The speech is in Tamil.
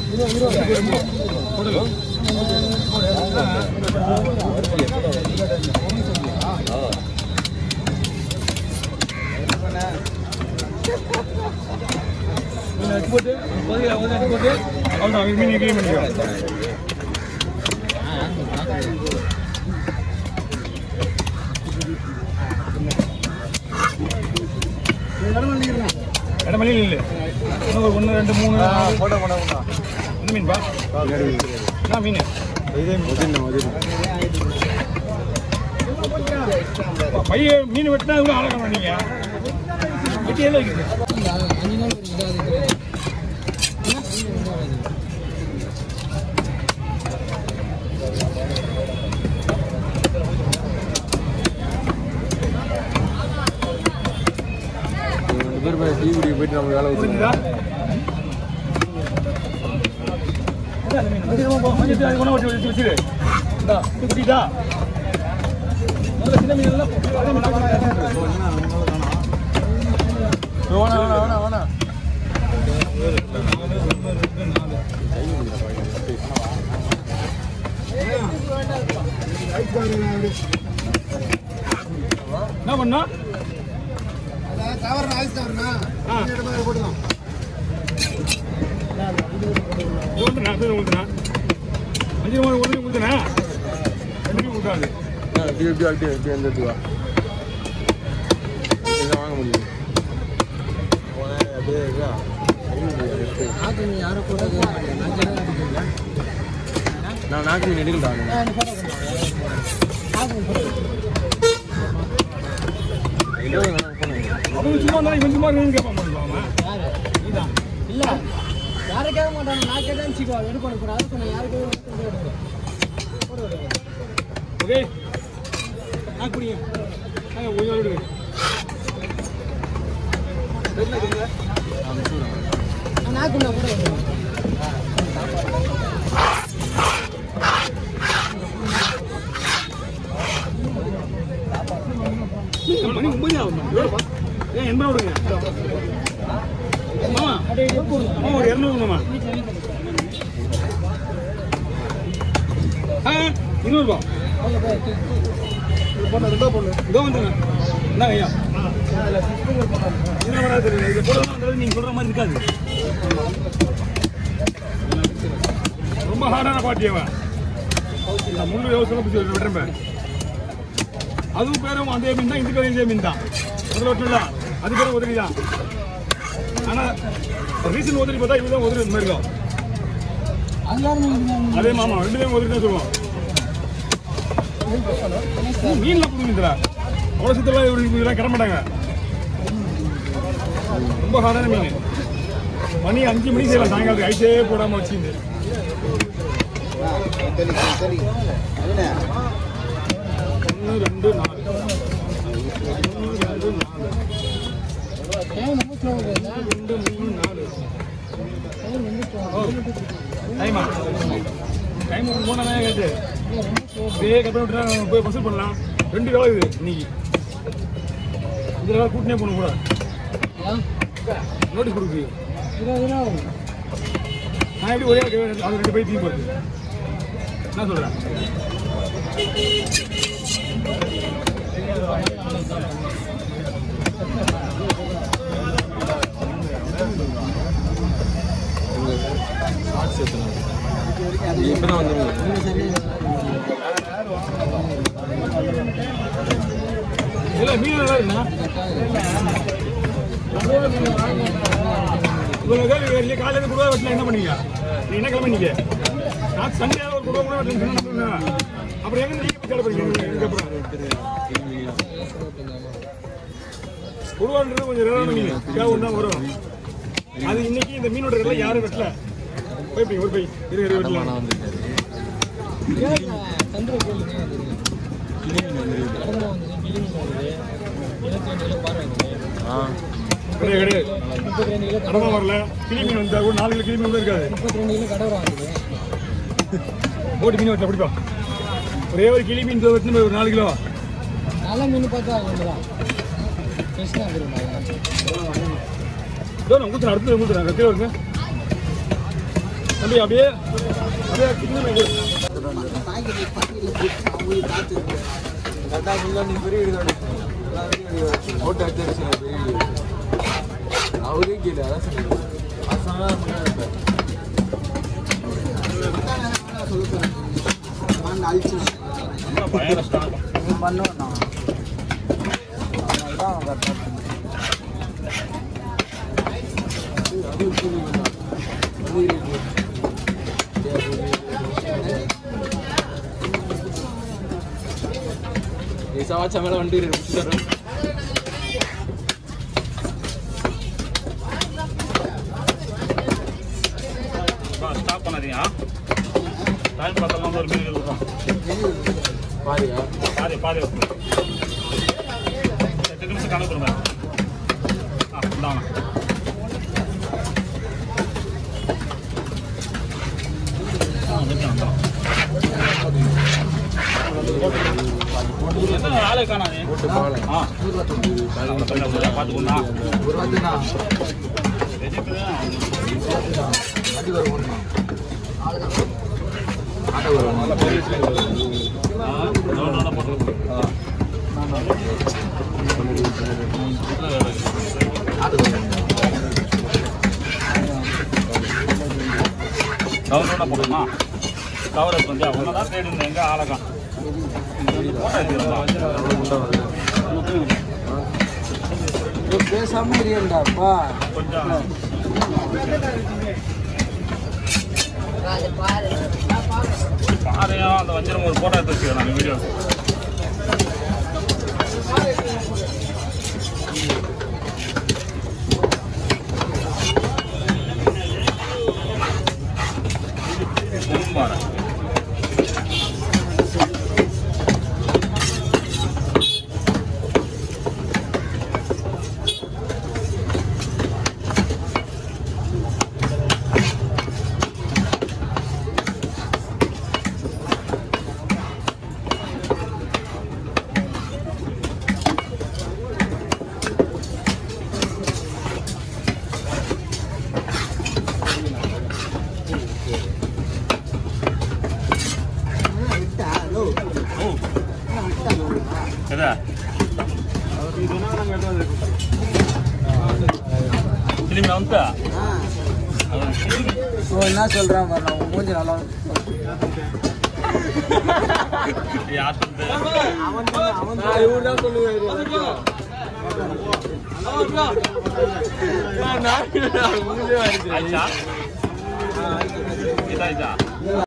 போட்டு போட்டு அவ்வளோதான் மீன் க்ளீன் பண்ணிக்கலாம் இடமல்லி இல்லை இன்னும் ஒரு ஒன்று ரெண்டு மூணு போட்டோ போட்டோ போட்டோ இந்த மீன் பா என்ன மீன் பைய மீன் வெட்டினா கூட ஆளக்கணும் நீங்க வெட்டி எல்லாம் இருக்குது ரெண்டு பேர் போய் டீ குடிக்க போயிட்டு நம்ம வேலை வச்சு புரிஞ்சுதா அதான் அந்த மீன். கொஞ்சம் போ, கொஞ்சம் அது கொண்டு வச்சு வச்சு வச்சிரு. இந்தா, இது குட்டிதா? முதல்ல சின்ன மீன் எல்லாம் அதே மீன் நாக்கு மேல ஏறிட்டு வேணா வேணா வேணா வேணா என்ன பண்ணா தவறுனா ஐஸ் தவறுனா ஆ. போட்டுக்கலாம் இது வந்து நான் பேர் ஊத்துனா அஞ்சு ரூபாய் ஒன்று ஊத்துனா ரெண்டு ஊத்தாது அப்படி எப்படி அப்படி எப்படி எந்த இதுவா இதான் வாங்க முடியும் அப்படியே இருக்கா நான் நாக்கு மீன் எடுக்கல அவன் சும்மா இருந்தா இவன் சும்மா இருக்கணும்னு கேட்பான் பாருங்க அவன். இதான் இல்ல யாரும் கேட்க மாட்டாங்க நான் கேட்டேன்னு வச்சுக்கோ எடுக்கணும் கூட அது சொன்னேன் யாருக்கு ஓகே நான் குடிங்க நாங்கள் ஒரு நாள் விடுங்க நான் கூட கூட வருவேன். மணி ஒன்பது ஆகும் எவ்வளோப்பா ஏன் எண்பது விடுங்க மாமா மாமா ஒரு இரநூறு மாமா ஆ இருநூறுபா இதோ வந்துருங்க இந்தாங்க ஐயா இதில் வராது இதில் போடுறது நீங்கள் சொல்கிற மாதிரி இருக்காது ரொம்ப ஹார்டான பாட்டி அவன் நான் முள்ளு யோசனை பிடிச்சி விட்டுறேன் அதுவும் பேரும் அதே மீன் தான் இது பேரும் இதே மீன் தான் முதல்ல ஒட்டுல அது பேரும் உதவி தான் ஆனால் ரீசன் உதவி பார்த்தா இவங்க தான் உதவி இந்த மாதிரி இருக்கும் எல்லாருமே இதுதான். அதே மாமா ரெண்டு பேரும் உதவி தான் சொல்லுவோம் மீன்லாம் புரியுதுல அவ்வளோ சுத்தலாம் இவரு இதெல்லாம் கிட மாட்டாங்க ரொம்ப ஹார்டான மீன் மணி அஞ்சு மணிக்கு செய்யலாம் சாயங்காலத்துக்கு ஐட்டே போடாமல் வச்சுருந்து ஒன்று ரெண்டு நாலு ஒன்று ரெண்டு நாலு டைம் ரொம்ப slow ஆகுது. ரெண்டு மூணு நாலு டைம் ரொம்ப slow ஓ ஆகுது. டைமா டைம் ஒரு மூணு நேரம் கேட்டு இதே கட் பண்ணி விட்டுனா நம்ம போய் வசூல் பண்ணலாம் ரெண்டு வேலை இது இன்னைக்கு இந்த வேலை கூட்டினே போகணும் கூட ஏன்? நோட்டீஸ் கொடுக்கு இருபது ரூபா ஆகும். நான் எப்படி ஒரே ஆளுக்கு அது ரெண்டு போய் தீ போகுது என்ன சொல்கிறேன் இப்பதான் வந்துருங்க இல்லை மீன் நல்லா இருக்குண்ணா இவ்வளோ பேர் வெளியே காலையில் குருவா வெட்டினா என்ன பண்ணீங்க நீ என்ன கிளம்பி நீங்க நான் சண்டே ஒரு குருவா கூட வெட்டணும் சொன்னா அப்புறம் எங்க நீங்க போய் தேட போறீங்க இதுக்கப்புறம் குருவான்றது கொஞ்சம் ரேரான மீன் கேவன் தான் வரும் அது இன்னைக்கு இந்த மீனோட கடல யாரும் வெட்டல போய் போய் ஒரு போய் இரு இரு வெட்டலாம் கேளுங்க. சந்திர கேளுங்க. கடம்பா வந்தது, கிளிமீன் வந்தது, இருபத்தி ரெண்டு கிலோ பாறை வந்தது, ஆ கிடையாது கிடையாது முப்பத்தி ரெண்டு கிலோ கடமா வரல கிளி மீன் வந்தா கூட நாலு கிலோ கிளி மீன் கூட இருக்காது முப்பத்தி ரெண்டு கிலோ கடவுரம் வந்தது போட்டு மீன் வெட்டல பிடிப்பா ஒரே ஒரு கிளி மீன் வெட்டின ஒரு நாலு கிலோ நல்ல மீன் பார்த்தா ஒன்று தான் ஃப்ரெஷ்ஷாக வந்துருமா இதோ நான் ஊற்றுறேன் அடுத்து ஊற்றுறேன் கத்தியில் வருங்க தம்பி அப்படியே அப்படியே கிண்ணமே கொடு. கரெக்டாக ஃபுல்லாக நீ பெரிய வீடு தான் ஓட்டு அடிச்சு பெரிய வீடு அவரே கேளு அதான் சொன்னேன் அசானா இருப்பேன் ரொம்ப பயம் கஷ்டம் அதுவும் புரியுது வந்து இருக்கு சவாச்சா மேலே வண்டி இருக்கு ஸ்டாப் பண்ணாதீங்க டைம் பார்த்தலாம் ஒரு மீன் இருக்கும் பாரியா பாதி பாதி வைக்கணும். எட்டு நிமிஷம் கணக்கு கொடுங்க ஆ இந்தாங்க ஆ, வந்துட்டேன், வந்துட்டேன். என்ன ஆளே காணாது போட்டு பாவலை ஆ அந்த பையனை கொஞ்சம் பார்த்துக்கோண்ணா ஒரு வாரத்துனா வெஜிடபிள் வண்டி வர போகணுமா ஆட்டோ வரும் ஆ நல்லா போட்டு ஆட்டோ வரும் டவுன்லோட போடுமா கவரேஜ் வந்து அவங்க தான் தேடி இருந்தேன் எங்கே ஆளகம் பேசாம இருக்கேன்டாப்பா கொஞ்சம் பாறையும் அந்த வஞ்சிரம் ஒரு போட்டோ எடுத்து வச்சுக்கிறேன் நான் வீடியோ பாறை ஓ எதா திரும்பி வந்துட்டா ஸோ என்ன சொல்கிறேன் பாரு நான் உன் மூஞ்சி நல்லா யார்கிட்ட இவன் தான் சொல்லுவாரு ஆயிச்சா இதாயிச்சா